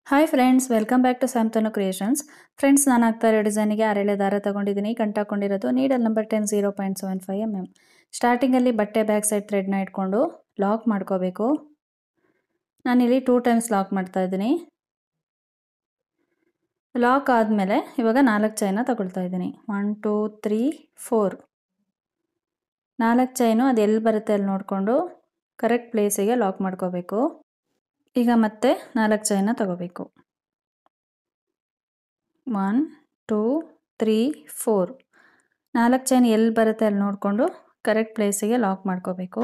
hi friends welcome back to Samtanu creations friends ನಾನು ಆಗ್ತಾ ಇರೋ ಡಿಸೈನಿಗೆ ಅರೆಳೆ ದಾರ ತಗೊಂಡಿದ್ದೀನಿ ಗಂಟು ಹಾಕೊಂಡಿರೋದು needle number ten zero point seven five M M ಸ್ಟಾರ್ಟಿಂಗಲ್ಲಿ ಬಟ್ಟೆ ಬ್ಯಾಕ್ ಸೈಡ್ ಥ್ರೆಡ್ನ ಇಟ್ಕೊಂಡು ಲಾಕ್ ಮಾಡ್ಕೋಬೇಕು ನಾನಿಲ್ಲಿ ಟೂ ಟೈಮ್ಸ್ ಲಾಕ್ ಮಾಡ್ತಾ ಇದ್ದೀನಿ ಲಾಕ್ ಆದಮೇಲೆ ಇವಾಗ ನಾಲ್ಕು ಚೈನ ತಗೊಳ್ತಾ ಇದ್ದೀನಿ ಒನ್ ಟೂ ತ್ರೀ ಫೋರ್ ನಾಲ್ಕು ಚೈನು ಅದು ಎಲ್ಲಿ ಬರುತ್ತೆ ಅಲ್ಲಿ ನೋಡಿಕೊಂಡು ಕರೆಕ್ಟ್ ಪ್ಲೇಸಿಗೆ ಲಾಕ್ ಮಾಡ್ಕೋಬೇಕು ಈಗ ಮತ್ತೆ ನಾಲ್ಕು ಚೈನ ತಗೋಬೇಕು ಒನ್ ಟೂ ತ್ರೀ ಫೋರ್ ನಾಲ್ಕು ಚೈನ್ ಎಲ್ಲಿ ಬರುತ್ತೆ ಅಲ್ಲಿ ನೋಡಿಕೊಂಡು ಕರೆಕ್ಟ್ ಪ್ಲೇಸಿಗೆ ಲಾಕ್ ಮಾಡ್ಕೋಬೇಕು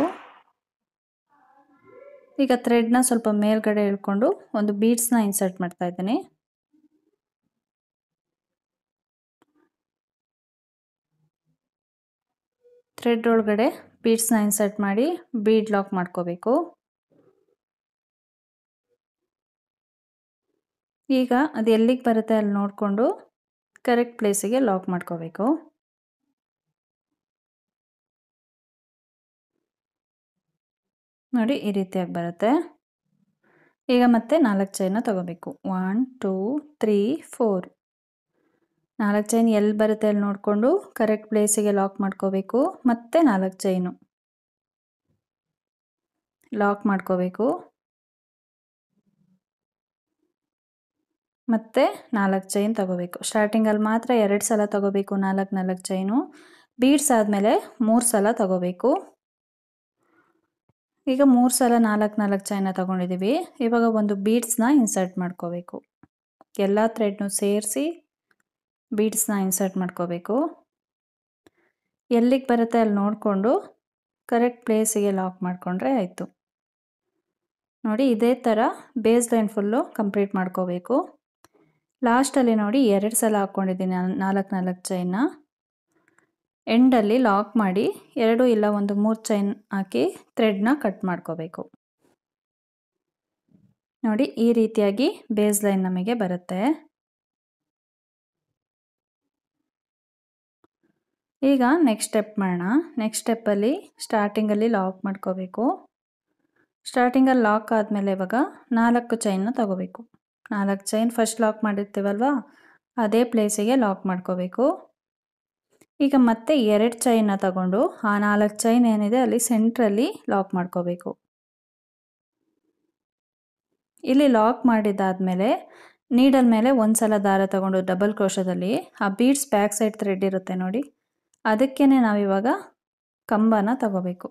ಈಗ ಥ್ರೆಡ್ನ ಸ್ವಲ್ಪ ಮೇಲ್ಗಡೆ ಇಳ್ಕೊಂಡು ಒಂದು ಬೀಡ್ಸ್ನ ಇನ್ಸರ್ಟ್ ಮಾಡ್ತಾ ಇದ್ದೀನಿ ಥ್ರೆಡ್ ಒಳಗಡೆ ಬೀಡ್ಸ್ನ ಇನ್ಸರ್ಟ್ ಮಾಡಿ ಬೀಡ್ ಲಾಕ್ ಮಾಡ್ಕೋಬೇಕು ಈಗ ಅದು ಎಲ್ಲಿಗೆ ಬರುತ್ತೆ ಅಲ್ಲಿ ನೋಡಿಕೊಂಡು ಕರೆಕ್ಟ್ ಪ್ಲೇಸಿಗೆ ಲಾಕ್ ಮಾಡ್ಕೋಬೇಕು ನೋಡಿ ಈ ರೀತಿಯಾಗಿ ಬರುತ್ತೆ ಈಗ ಮತ್ತೆ ನಾಲ್ಕು ಚೈನ ತಗೋಬೇಕು ಒನ್ ಟೂ ತ್ರೀ ಫೋರ್ ನಾಲ್ಕು ಚೈನ್ ಎಲ್ಲಿ ಬರುತ್ತೆ ಅಲ್ಲಿ ನೋಡಿಕೊಂಡು ಕರೆಕ್ಟ್ ಪ್ಲೇಸಿಗೆ ಲಾಕ್ ಮಾಡ್ಕೋಬೇಕು ಮತ್ತೆ ನಾಲ್ಕು ಚೈನು ಲಾಕ್ ಮಾಡ್ಕೋಬೇಕು ಮತ್ತು ನಾಲ್ಕು ಚೈನ್ ತಗೋಬೇಕು ಸ್ಟಾರ್ಟಿಂಗಲ್ಲಿ ಮಾತ್ರ ಎರಡು ಸಲ ತಗೋಬೇಕು ನಾಲ್ಕು ನಾಲ್ಕು ಚೈನು ಬೀಡ್ಸ್ ಆದಮೇಲೆ ಮೂರು ಸಲ ತಗೋಬೇಕು ಈಗ ಮೂರು ಸಲ ನಾಲ್ಕು ನಾಲ್ಕು ಚೈನ ತಗೊಂಡಿದ್ದೀವಿ ಇವಾಗ ಒಂದು ಬೀಡ್ಸ್ನ ಇನ್ಸರ್ಟ್ ಮಾಡ್ಕೋಬೇಕು ಎಲ್ಲ ಥ್ರೆಡ್ನು ಸೇರಿಸಿ ಬೀಡ್ಸ್ನ ಇನ್ಸರ್ಟ್ ಮಾಡ್ಕೋಬೇಕು ಎಲ್ಲಿಗೆ ಬರುತ್ತೆ ಅಲ್ಲಿ ನೋಡಿಕೊಂಡು ಕರೆಕ್ಟ್ ಪ್ಲೇಸಿಗೆ ಲಾಕ್ ಮಾಡಿಕೊಂಡ್ರೆ ಆಯಿತು ನೋಡಿ ಇದೇ ಥರ ಬೇಸ್ ಲೈನ್ ಫುಲ್ಲು ಕಂಪ್ಲೀಟ್ ಮಾಡ್ಕೋಬೇಕು ಲಾಸ್ಟಲ್ಲಿ ನೋಡಿ ಎರಡು ಸಲ ಹಾಕ್ಕೊಂಡಿದ್ದೀನಿ ನಾಲ್ಕು ನಾಲ್ಕು ಚೈನ್ನ ಎಂಡಲ್ಲಿ ಲಾಕ್ ಮಾಡಿ ಎರಡು ಇಲ್ಲ ಒಂದು ಮೂರು ಚೈನ್ ಹಾಕಿ ಥ್ರೆಡ್ನ ಕಟ್ ಮಾಡ್ಕೋಬೇಕು ನೋಡಿ ಈ ರೀತಿಯಾಗಿ ಬೇಸ್ ಲೈನ್ ನಮಗೆ ಬರುತ್ತೆ ಈಗ ನೆಕ್ಸ್ಟ್ ಸ್ಟೆಪ್ ಮಾಡೋಣ ನೆಕ್ಸ್ಟ್ ಸ್ಟೆಪ್ಪಲ್ಲಿ ಸ್ಟಾರ್ಟಿಂಗಲ್ಲಿ ಲಾಕ್ ಮಾಡ್ಕೋಬೇಕು ಸ್ಟಾರ್ಟಿಂಗಲ್ಲಿ ಲಾಕ್ ಆದಮೇಲೆ ಇವಾಗ ನಾಲ್ಕು ಚೈನ್ನ ತಗೋಬೇಕು ನಾಲ್ಕು ಚೈನ್ ಫಸ್ಟ್ ಲಾಕ್ ಮಾಡಿರ್ತೀವಲ್ವ ಅದೇ ಪ್ಲೇಸಿಗೆ ಲಾಕ್ ಮಾಡ್ಕೋಬೇಕು ಈಗ ಮತ್ತೆ ಎರಡು ಚೈನ್ನ ತಗೊಂಡು ಆ ನಾಲ್ಕು ಚೈನ್ ಏನಿದೆ ಅಲ್ಲಿ ಸೆಂಟ್ರಲ್ಲಿ ಲಾಕ್ ಮಾಡ್ಕೋಬೇಕು ಇಲ್ಲಿ ಲಾಕ್ ಮಾಡಿದಾದ್ಮೇಲೆ ನೀಡಲ್ ಮೇಲೆ ಒಂದು ಸಲ ದಾರ ತಗೊಂಡು ಡಬಲ್ ಕ್ರೋಶದಲ್ಲಿ ಆ ಬೀಡ್ಸ್ ಬ್ಯಾಕ್ ಸೈಡ್ ಥ್ರೆಡ್ ಇರುತ್ತೆ ನೋಡಿ ಅದಕ್ಕೇ ನಾವಿವಾಗ ಕಂಬನ ತಗೋಬೇಕು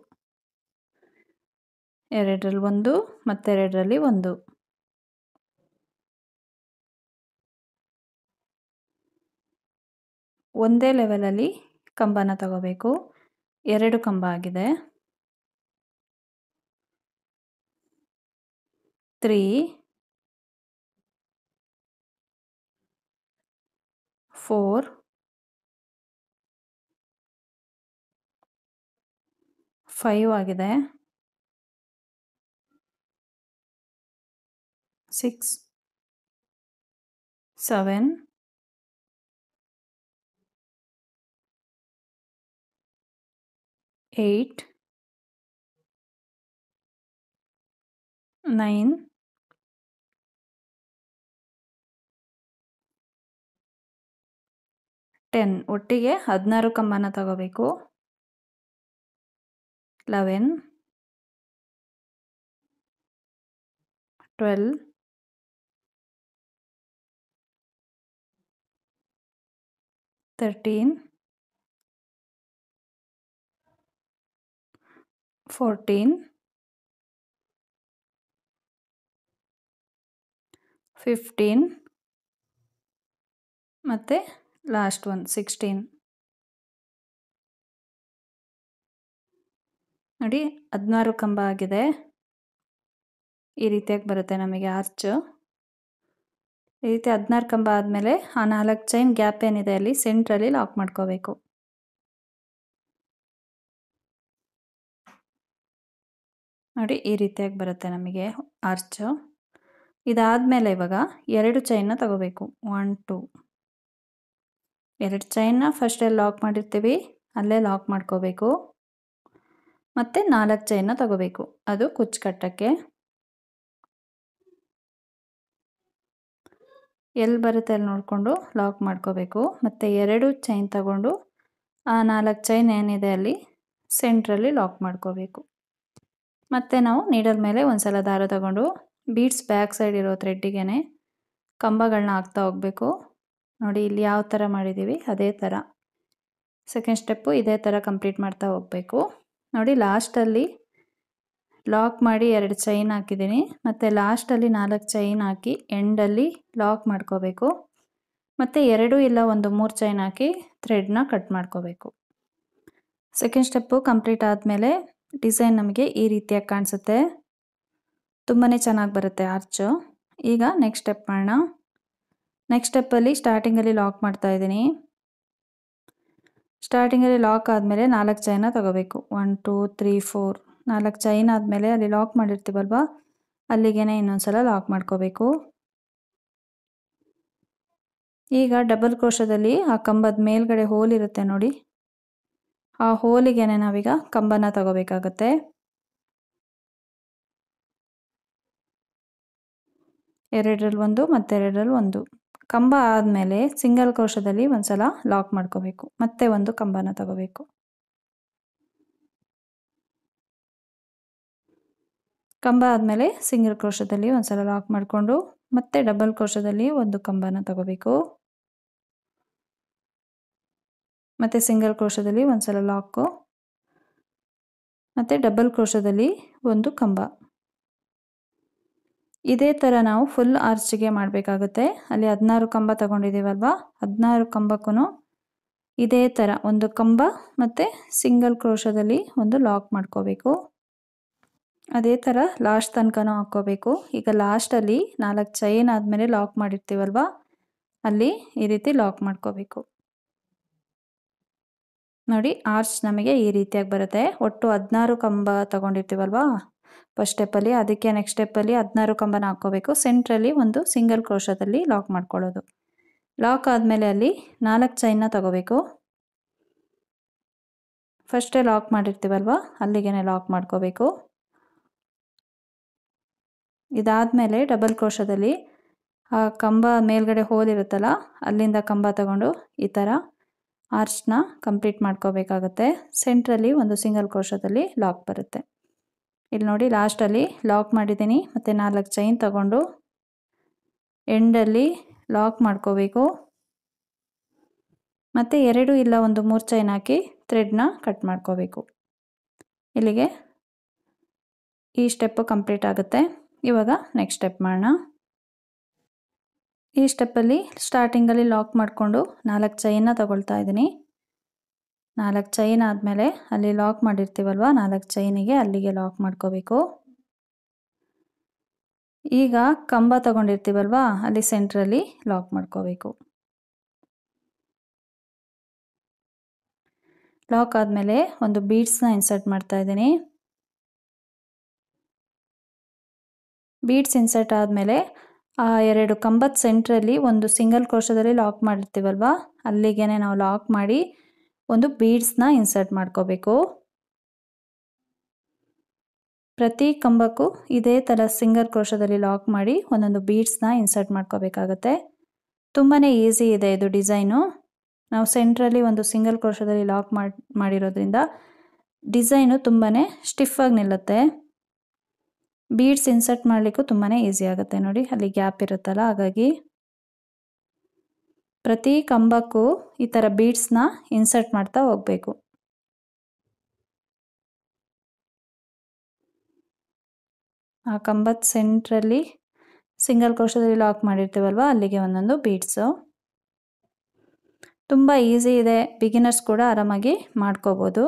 ಎರಡರಲ್ಲಿ ಒಂದು ಮತ್ತೆರಡರಲ್ಲಿ ಒಂದು ಒಂದೇ ಲೆವೆಲಲ್ಲಿ ಕಂಬನ ತಗೋಬೇಕು ಎರಡು ಕಂಬ ಆಗಿದೆ ತ್ರೀ ಫೋರ್ ಫೈವ್ ಆಗಿದೆ six seven eight nine ten ಒಟ್ಟಿಗೆ ಹದಿನಾರು ಕಂಬನ ತಗೋಬೇಕು eleven twelve thirteen fourteen fifteen ಮತ್ತು ಲಾಸ್ಟ್ ಒನ್ ಸಿಕ್ಸ್ಟೀನ್ ನೋಡಿ ಹದಿನಾರು ಕಂಬ ಆಗಿದೆ ಈ ರೀತಿಯಾಗಿ ಬರುತ್ತೆ ನಮಗೆ ಆರ್ಚು ಈ ರೀತಿ ಹದಿನಾರು ಕಂಬ ಆದಮೇಲೆ ಆ ನಾಲ್ಕು ಚೈನ್ ಗ್ಯಾಪ್ ಏನಿದೆ ಅಲ್ಲಿ ಸೆಂಟ್ರಲ್ಲಿ ಲಾಕ್ ಮಾಡ್ಕೋಬೇಕು ನೋಡಿ ಈ ರೀತಿಯಾಗಿ ಬರುತ್ತೆ ನಮಗೆ ಆರ್ಚು ಇದಾದಮೇಲೆ ಇವಾಗ ಎರಡು ಚೈನ್ನ ತಗೋಬೇಕು ಒನ್ ಟು ಎರಡು ಚೈನ್ನ ಫಸ್ಟಲ್ಲಿ ಲಾಕ್ ಮಾಡಿರ್ತೀವಿ ಅಲ್ಲೇ ಲಾಕ್ ಮಾಡ್ಕೋಬೇಕು ಮತ್ತು ನಾಲ್ಕು ಚೈನ್ನ ತಗೋಬೇಕು ಅದು ಕುಚ್ಚು ಕಟ್ಟಕ್ಕೆ ಎಲ್ಲಿ ಬರುತ್ತೆ ಅಲ್ಲಿ ನೋಡಿಕೊಂಡು ಲಾಕ್ ಮಾಡ್ಕೋಬೇಕು ಮತ್ತು ಎರಡು ಚೈನ್ ತಗೊಂಡು ಆ ನಾಲ್ಕು ಚೈನ್ ಏನಿದೆ ಅಲ್ಲಿ ಸೆಂಟ್ರಲ್ಲಿ ಲಾಕ್ ಮಾಡ್ಕೋಬೇಕು ಮತ್ತು ನಾವು ನೀಡಲ್ ಮೇಲೆ ಒಂದು ಸಲ ದಾರ ತಗೊಂಡು ಬೀಡ್ಸ್ ಬ್ಯಾಕ್ ಸೈಡ್ ಇರೋ ಥ್ರೆಡ್ಡಿಗೆ ಕಂಬಗಳನ್ನ ಹಾಕ್ತಾ ಹೋಗಬೇಕು ನೋಡಿ ಇಲ್ಲಿ ಯಾವ ಥರ ಮಾಡಿದ್ದೀವಿ ಅದೇ ಥರ ಸೆಕೆಂಡ್ ಸ್ಟೆಪ್ಪು ಇದೇ ಥರ ಕಂಪ್ಲೀಟ್ ಮಾಡ್ತಾ ಹೋಗಬೇಕು ನೋಡಿ ಲಾಸ್ಟಲ್ಲಿ ಲಾಕ್ ಮಾಡಿ ಎರಡು ಚೈನ್ ಹಾಕಿದ್ದೀನಿ ಮತ್ತು ಲಾಸ್ಟಲ್ಲಿ ನಾಲ್ಕು ಚೈನ್ ಹಾಕಿ ಎಂಡಲ್ಲಿ ಲಾಕ್ ಮಾಡ್ಕೋಬೇಕು ಮತ್ತು ಎರಡು ಇಲ್ಲ ಒಂದು ಮೂರು ಚೈನ್ ಹಾಕಿ ಥ್ರೆಡ್ನ ಕಟ್ ಮಾಡ್ಕೋಬೇಕು ಸೆಕೆಂಡ್ ಸ್ಟೆಪ್ಪು ಕಂಪ್ಲೀಟ್ ಆದಮೇಲೆ ಡಿಸೈನ್ ನಮಗೆ ಈ ರೀತಿಯಾಗಿ ಕಾಣಿಸುತ್ತೆ ತುಂಬಾ ಚೆನ್ನಾಗಿ ಬರುತ್ತೆ ಆರ್ಚು ಈಗ ನೆಕ್ಸ್ಟ್ ಸ್ಟೆಪ್ ಮಾಡೋಣ ನೆಕ್ಸ್ಟ್ ಸ್ಟೆಪ್ಪಲ್ಲಿ ಸ್ಟಾರ್ಟಿಂಗಲ್ಲಿ ಲಾಕ್ ಮಾಡ್ತಾ ಇದ್ದೀನಿ ಸ್ಟಾರ್ಟಿಂಗಲ್ಲಿ ಲಾಕ್ ಆದಮೇಲೆ ನಾಲ್ಕು ಚೈನ ತಗೋಬೇಕು ಒನ್ ಟೂ ತ್ರೀ ಫೋರ್ ನಾಲ್ಕು ಚೈನ್ ಆದಮೇಲೆ ಅಲ್ಲಿ ಲಾಕ್ ಮಾಡಿರ್ತೀವಲ್ವ ಅಲ್ಲಿಗೆ ಇನ್ನೊಂದು ಸಲ ಲಾಕ್ ಮಾಡ್ಕೋಬೇಕು ಈಗ ಡಬಲ್ ಕ್ರೋಶದಲ್ಲಿ ಆ ಕಂಬದ ಮೇಲ್ಗಡೆ ಹೋಲ್ ಇರುತ್ತೆ ನೋಡಿ ಆ ಹೋಲಿಗೆ ನಾವೀಗ ಕಂಬನ ತಗೋಬೇಕಾಗತ್ತೆ ಎರಡರಲ್ಲಿ ಒಂದು ಮತ್ತೆರಡರಲ್ಲಿ ಒಂದು ಕಂಬ ಆದಮೇಲೆ ಸಿಂಗಲ್ ಕ್ರೋಶದಲ್ಲಿ ಒಂದು ಸಲ ಲಾಕ್ ಮಾಡ್ಕೋಬೇಕು ಮತ್ತೆ ಒಂದು ಕಂಬನ ತಗೋಬೇಕು ಕಂಬ ಆದಮೇಲೆ ಸಿಂಗಲ್ ಕ್ರೋಶದಲ್ಲಿ ಒಂದು ಸಲ ಲಾಕ್ ಮಾಡಿಕೊಂಡು ಮತ್ತೆ ಡಬಲ್ ಕ್ರೋಶದಲ್ಲಿ ಒಂದು ಕಂಬನ ತಗೋಬೇಕು ಮತ್ತು ಸಿಂಗಲ್ ಕ್ರೋಶದಲ್ಲಿ ಒಂದು ಸಲ ಲಾಕು ಮತ್ತು ಡಬಲ್ ಕ್ರೋಶದಲ್ಲಿ ಒಂದು ಕಂಬ ಇದೇ ಥರ ನಾವು ಫುಲ್ ಆರ್ಚಿಗೆ ಮಾಡಬೇಕಾಗುತ್ತೆ ಅಲ್ಲಿ ಹದಿನಾರು ಕಂಬ ತಗೊಂಡಿದ್ದೀವಲ್ವ ಹದಿನಾರು ಕಂಬಕ್ಕೂ ಇದೇ ಥರ ಒಂದು ಕಂಬ ಮತ್ತು ಸಿಂಗಲ್ ಕ್ರೋಶದಲ್ಲಿ ಒಂದು ಲಾಕ್ ಮಾಡ್ಕೋಬೇಕು ಅದೇ ಥರ ಲಾಸ್ಟ್ ತನಕನೂ ಹಾಕ್ಕೋಬೇಕು ಈಗ ಲಾಸ್ಟಲ್ಲಿ ನಾಲ್ಕು ಚೈನ್ ಆದಮೇಲೆ ಲಾಕ್ ಮಾಡಿರ್ತೀವಲ್ವ ಅಲ್ಲಿ ಈ ರೀತಿ ಲಾಕ್ ಮಾಡ್ಕೋಬೇಕು ನೋಡಿ ಆರ್ಚ್ ನಮಗೆ ಈ ರೀತಿಯಾಗಿ ಬರುತ್ತೆ ಒಟ್ಟು ಹದಿನಾರು ಕಂಬ ತಗೊಂಡಿರ್ತೀವಲ್ವಾ ಫಸ್ಟ್ ಸ್ಟೆಪ್ಪಲ್ಲಿ ಅದಕ್ಕೆ ನೆಕ್ಸ್ಟ್ ಸ್ಟೆಪ್ಪಲ್ಲಿ ಹದಿನಾರು ಕಂಬನ ಹಾಕ್ಕೋಬೇಕು ಸೆಂಟ್ರಲ್ಲಿ ಒಂದು ಸಿಂಗಲ್ ಕ್ರೋಶದಲ್ಲಿ ಲಾಕ್ ಮಾಡ್ಕೊಳ್ಳೋದು ಲಾಕ್ ಆದಮೇಲೆ ಅಲ್ಲಿ ನಾಲ್ಕು ಚೈನ್ನ ತಗೋಬೇಕು ಫಸ್ಟೇ ಲಾಕ್ ಮಾಡಿರ್ತೀವಲ್ವ ಅಲ್ಲಿಗೆ ಲಾಕ್ ಮಾಡ್ಕೋಬೇಕು ಇದಾದಮೇಲೆ ಡಬಲ್ ಕ್ರೋಶದಲ್ಲಿ ಆ ಕಂಬ ಮೇಲ್ಗಡೆ ಹೋಲ್ ಇರುತ್ತಲ್ಲ ಅಲ್ಲಿಂದ ಕಂಬ ತಗೊಂಡು ಈ ಥರ ಆರ್ಚ್ನ ಕಂಪ್ಲೀಟ್ ಮಾಡ್ಕೋಬೇಕಾಗತ್ತೆ ಸೆಂಟ್ರಲ್ಲಿ ಒಂದು ಸಿಂಗಲ್ ಕ್ರೋಶದಲ್ಲಿ ಲಾಕ್ ಬರುತ್ತೆ ಇಲ್ಲಿ ನೋಡಿ ಲಾಸ್ಟಲ್ಲಿ ಲಾಕ್ ಮಾಡಿದ್ದೀನಿ ಮತ್ತು ನಾಲ್ಕು ಚೈನ್ ತಗೊಂಡು ಎಂಡಲ್ಲಿ ಲಾಕ್ ಮಾಡ್ಕೋಬೇಕು ಮತ್ತು ಎರಡು ಇಲ್ಲ ಒಂದು ಮೂರು ಚೈನ್ ಹಾಕಿ ಥ್ರೆಡ್ನ ಕಟ್ ಮಾಡ್ಕೋಬೇಕು ಇಲ್ಲಿಗೆ ಈ ಸ್ಟೆಪ್ಪು ಕಂಪ್ಲೀಟ್ ಆಗುತ್ತೆ ಇವಾಗ ನೆಕ್ಸ್ಟ್ ಸ್ಟೆಪ್ ಮಾಡೋಣ ಈ ಸ್ಟೆಪ್ಪಲ್ಲಿ ಸ್ಟಾರ್ಟಿಂಗಲ್ಲಿ ಲಾಕ್ ಮಾಡಿಕೊಂಡು ನಾಲ್ಕು ಚೈನ್ನ ತಗೊಳ್ತಾ ಇದ್ದೀನಿ ನಾಲ್ಕು ಚೈನ್ ಆದಮೇಲೆ ಅಲ್ಲಿ ಲಾಕ್ ಮಾಡಿರ್ತೀವಲ್ವ ನಾಲ್ಕು ಚೈನಿಗೆ ಅಲ್ಲಿಗೆ ಲಾಕ್ ಮಾಡ್ಕೋಬೇಕು ಈಗ ಕಂಬ ತಗೊಂಡಿರ್ತೀವಲ್ವ ಅಲ್ಲಿ ಸೆಂಟ್ರಲ್ಲಿ ಲಾಕ್ ಮಾಡ್ಕೋಬೇಕು ಲಾಕ್ ಆದಮೇಲೆ ಒಂದು ಬೀಡ್ಸ್ನ ಇನ್ಸರ್ಟ್ ಮಾಡ್ತಾ ಇದ್ದೀನಿ ಬೀಡ್ಸ್ ಇನ್ಸರ್ಟ್ ಆದಮೇಲೆ ಆ ಎರಡು ಕಂಬದ ಸೆಂಟ್ರಲ್ಲಿ ಒಂದು ಸಿಂಗಲ್ ಕೋಶದಲ್ಲಿ ಲಾಕ್ ಮಾಡಿರ್ತೀವಲ್ವ ಅಲ್ಲಿಗೆ ನಾವು ಲಾಕ್ ಮಾಡಿ ಒಂದು ಬೀಡ್ಸ್ನ ಇನ್ಸರ್ಟ್ ಮಾಡ್ಕೋಬೇಕು ಪ್ರತಿ ಕಂಬಕ್ಕೂ ಇದೇ ಥರ ಸಿಂಗಲ್ ಕ್ರೋಶದಲ್ಲಿ ಲಾಕ್ ಮಾಡಿ ಒಂದೊಂದು ಬೀಡ್ಸ್ನ ಇನ್ಸರ್ಟ್ ಮಾಡ್ಕೋಬೇಕಾಗತ್ತೆ ತುಂಬಾ ಈಸಿ ಇದೆ ಇದು ಡಿಸೈನು ನಾವು ಸೆಂಟ್ರಲ್ಲಿ ಒಂದು ಸಿಂಗಲ್ ಕ್ರೋಶದಲ್ಲಿ ಲಾಕ್ ಮಾಡಿ ಮಾಡಿರೋದ್ರಿಂದ ಡಿಸೈನು ತುಂಬಾ ಸ್ಟಿಫಾಗಿ ನಿಲ್ಲುತ್ತೆ ಬೀಡ್ಸ್ ಇನ್ಸರ್ಟ್ ಮಾಡಲಿಕ್ಕೂ ತುಂಬಾ ಈಸಿ ಆಗುತ್ತೆ ನೋಡಿ ಅಲ್ಲಿ ಗ್ಯಾಪ್ ಇರುತ್ತಲ್ಲ ಹಾಗಾಗಿ ಪ್ರತಿ ಕಂಬಕ್ಕೂ ಈ ಥರ ಬೀಡ್ಸ್ನ ಇನ್ಸರ್ಟ್ ಮಾಡ್ತಾ ಹೋಗಬೇಕು ಆ ಕಂಬದ ಸೆಂಟ್ರಲ್ಲಿ ಸಿಂಗಲ್ ಕೋಶದಲ್ಲಿ ಲಾಕ್ ಮಾಡಿರ್ತೀವಲ್ವ ಅಲ್ಲಿಗೆ ಒಂದೊಂದು ಬೀಡ್ಸು ತುಂಬ ಈಸಿ ಇದೆ ಬಿಗಿನರ್ಸ್ ಕೂಡ ಆರಾಮಾಗಿ ಮಾಡ್ಕೋಬೋದು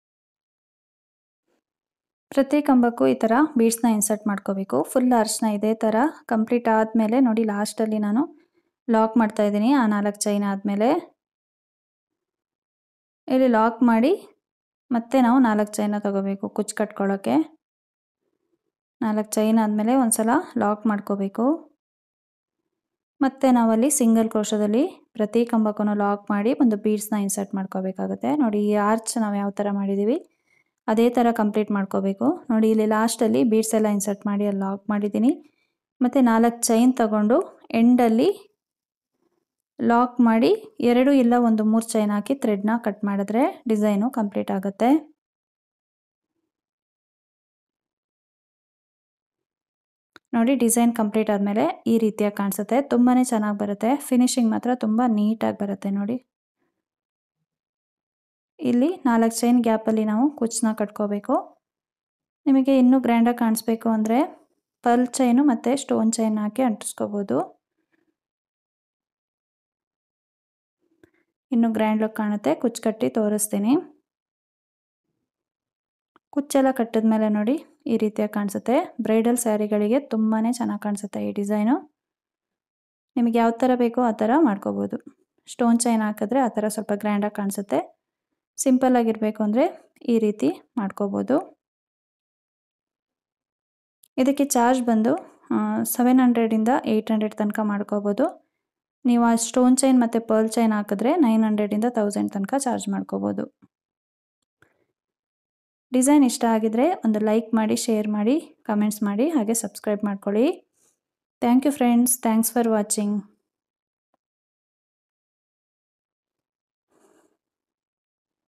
ಪ್ರತಿ ಕಂಬಕ್ಕೂ ಈ ಥರ ಬೀಡ್ಸ್ನ ಇನ್ಸರ್ಟ್ ಮಾಡ್ಕೋಬೇಕು ಫುಲ್ ಆರ್ಚ್ನ ಇದೇ ಥರ ಕಂಪ್ಲೀಟ್ ಆದಮೇಲೆ ನೋಡಿ ಲಾಸ್ಟಲ್ಲಿ ನಾನು ಲಾಕ್ ಮಾಡ್ತಾ ಇದ್ದೀನಿ ಆ ನಾಲ್ಕು ಚೈನ್ ಆದಮೇಲೆ ಇಲ್ಲಿ ಲಾಕ್ ಮಾಡಿ ಮತ್ತೆ ನಾವು ನಾಲ್ಕು ಚೈನ ತಗೋಬೇಕು ಕುಚ್ಚು ಕಟ್ಕೊಳ್ಳೋಕ್ಕೆ ನಾಲ್ಕು ಚೈನ್ ಆದಮೇಲೆ ಒಂದು ಸಲ ಲಾಕ್ ಮಾಡ್ಕೋಬೇಕು ಮತ್ತು ನಾವಲ್ಲಿ ಸಿಂಗಲ್ ಕ್ರೋಶದಲ್ಲಿ ಪ್ರತಿ ಕಂಬಕ್ಕೂ ಲಾಕ್ ಮಾಡಿ ಒಂದು ಬೀಡ್ಸ್ನ ಇನ್ಸರ್ಟ್ ಮಾಡ್ಕೋಬೇಕಾಗುತ್ತೆ ನೋಡಿ ಈ ಆರ್ಚ್ ನಾವು ಯಾವ ಥರ ಮಾಡಿದ್ದೀವಿ ಅದೇ ಥರ ಕಂಪ್ಲೀಟ್ ಮಾಡ್ಕೋಬೇಕು ನೋಡಿ ಇಲ್ಲಿ ಲಾಸ್ಟಲ್ಲಿ ಬೀಡ್ಸ್ ಎಲ್ಲ ಇನ್ಸರ್ಟ್ ಮಾಡಿ ಅಲ್ಲಿ ಲಾಕ್ ಮಾಡಿದ್ದೀನಿ ಮತ್ತು ನಾಲ್ಕು ಚೈನ್ ತಗೊಂಡು ಎಂಡಲ್ಲಿ ಲಾಕ್ ಮಾಡಿ ಎರಡು ಇಲ್ಲ ಒಂದು ಮೂರು ಚೈನ್ ಹಾಕಿ ಥ್ರೆಡ್ನ ಕಟ್ ಮಾಡಿದ್ರೆ ಡಿಸೈನು ಕಂಪ್ಲೀಟ್ ಆಗುತ್ತೆ ನೋಡಿ ಡಿಸೈನ್ ಕಂಪ್ಲೀಟ್ ಆದಮೇಲೆ ಈ ರೀತಿಯಾಗಿ ಕಾಣಿಸುತ್ತೆ ತುಂಬಾ ಚೆನ್ನಾಗಿ ಬರುತ್ತೆ ಫಿನಿಶಿಂಗ್ ಮಾತ್ರ ತುಂಬ ನೀಟಾಗಿ ಬರುತ್ತೆ ನೋಡಿ ಇಲ್ಲಿ ನಾಲ್ಕು ಚೈನ್ ಗ್ಯಾಪಲ್ಲಿ ನಾವು ಕುಚ್ಚನ್ನ ಕಟ್ಕೋಬೇಕು ನಿಮಗೆ ಇನ್ನೂ ಗ್ರ್ಯಾಂಡಾಗಿ ಕಾಣಿಸ್ಬೇಕು ಅಂದರೆ ಪರ್ಲ್ ಚೈನು ಮತ್ತು ಸ್ಟೋನ್ ಚೈನ್ ಹಾಕಿ ಅಂಟಿಸ್ಕೋಬೋದು ಇನ್ನು ಗ್ರ್ಯಾಂಡ್ ಲುಕ್ ಕಾಣುತ್ತೆ ಕುಚ್ಚು ಕಟ್ಟಿ ತೋರಿಸ್ತೀನಿ ಕುಚ್ಚೆಲ್ಲ ಕಟ್ಟಿದ್ಮೇಲೆ ನೋಡಿ ಈ ರೀತಿಯಾಗಿ ಕಾಣಿಸುತ್ತೆ ಬ್ರೈಡಲ್ ಸ್ಯಾರಿಗಳಿಗೆ ತುಂಬಾ ಚೆನ್ನಾಗಿ ಕಾಣಿಸುತ್ತೆ ಈ ಡಿಸೈನು ನಿಮಗೆ ಯಾವ ಥರ ಬೇಕೋ ಆ ಥರ ಮಾಡ್ಕೋಬೋದು ಸ್ಟೋನ್ ಚೈನ್ ಹಾಕಿದ್ರೆ ಆ ಥರ ಸ್ವಲ್ಪ ಗ್ರ್ಯಾಂಡಾಗಿ ಕಾಣಿಸುತ್ತೆ ಸಿಂಪಲ್ ಆಗಿರಬೇಕು ಅಂದರೆ ಈ ರೀತಿ ಮಾಡ್ಕೋಬೋದು ಇದಕ್ಕೆ ಚಾರ್ಜ್ ಬಂದು ಸೆವೆನ್ ಹಂಡ್ರೆಡಿಂದ ಏಯ್ಟ್ ಹಂಡ್ರೆಡ್ ತನಕ ಮಾಡ್ಕೋಬೋದು ನೀವು ಆ ಸ್ಟೋನ್ ಚೈನ್ ಮತ್ತು ಪರ್ಲ್ ಚೈನ್ ಹಾಕಿದ್ರೆ ನೈನ್ ಹಂಡ್ರೆಡಿಂದ ತೌಸಂಡ್ ತನಕ ಚಾರ್ಜ್ ಮಾಡ್ಕೋಬೋದು ಡಿಸೈನ್ ಇಷ್ಟ ಆಗಿದ್ರೆ ಒಂದು ಲೈಕ್ ಮಾಡಿ ಶೇರ್ ಮಾಡಿ ಕಮೆಂಟ್ಸ್ ಮಾಡಿ ಹಾಗೆ ಸಬ್ಸ್ಕ್ರೈಬ್ ಮಾಡ್ಕೊಳ್ಳಿ thank you friends thanks for watching